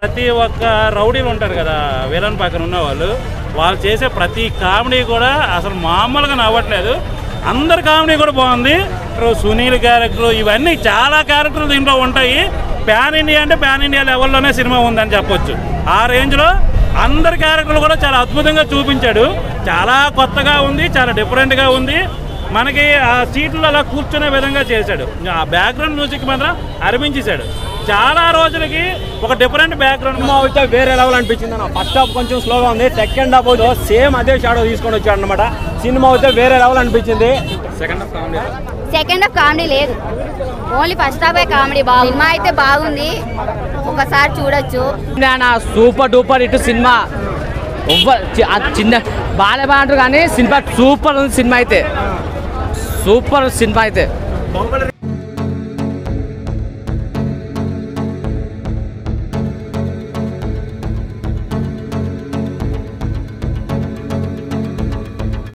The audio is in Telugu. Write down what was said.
ప్రతి ఒక్క రౌడీలు ఉంటారు కదా విలన్ పక్కన ఉన్న వాళ్ళు వాళ్ళు చేసే ప్రతి కామెడీ కూడా అసలు మామూలుగా నవ్వట్లేదు అందరి కామెడీ కూడా బాగుంది ఇప్పుడు సునీల్ క్యారెక్టర్ ఇవన్నీ చాలా క్యారెక్టర్లు దీంట్లో ఉంటాయి ప్యాన్ ఇండియా అంటే ప్యాన్ ఇండియా లెవెల్లోనే సినిమా ఉందని చెప్పొచ్చు ఆ రేంజ్లో అందరి క్యారెక్టర్లు కూడా చాలా అద్భుతంగా చూపించాడు చాలా కొత్తగా ఉంది చాలా డిఫరెంట్గా ఉంది మనకి ఆ సీట్లు అలా కూర్చునే విధంగా చేశాడు ఆ బ్యాక్గ్రౌండ్ మ్యూజిక్ మాత్రం అనిపించేశాడు చాలా రోజులకి ఒక డిఫరెంట్ బ్యాక్గ్రౌండ్ సినిమా అయితే వేరే లెవెల్ అనిపించింది అన్న ఫస్ట్ హాఫ్ కొంచెం స్లోగా ఉంది సెకండ్ హాఫ్ అయితే సేమ్ అదే షాడో తీసుకొని వచ్చాడు అనమాట సినిమా అయితే వేరే లెవెల్ అనిపించింది second half comedy second half comedy లేదు ఓన్లీ ఫస్ట్ హాఫ్ కామెడీ బాగుంది సినిమా అయితే బాగుంది ఒకసారి చూడొచ్చు నా సూపర్ డూపర్ ఇటు సినిమా ఎవ్వ- చి- ఆ చిన్న బాలే బాగుంటారు కానీ సినిమా సూపర్ ఉంది సినిమా అయితే సూపర్ సినిమా అయితే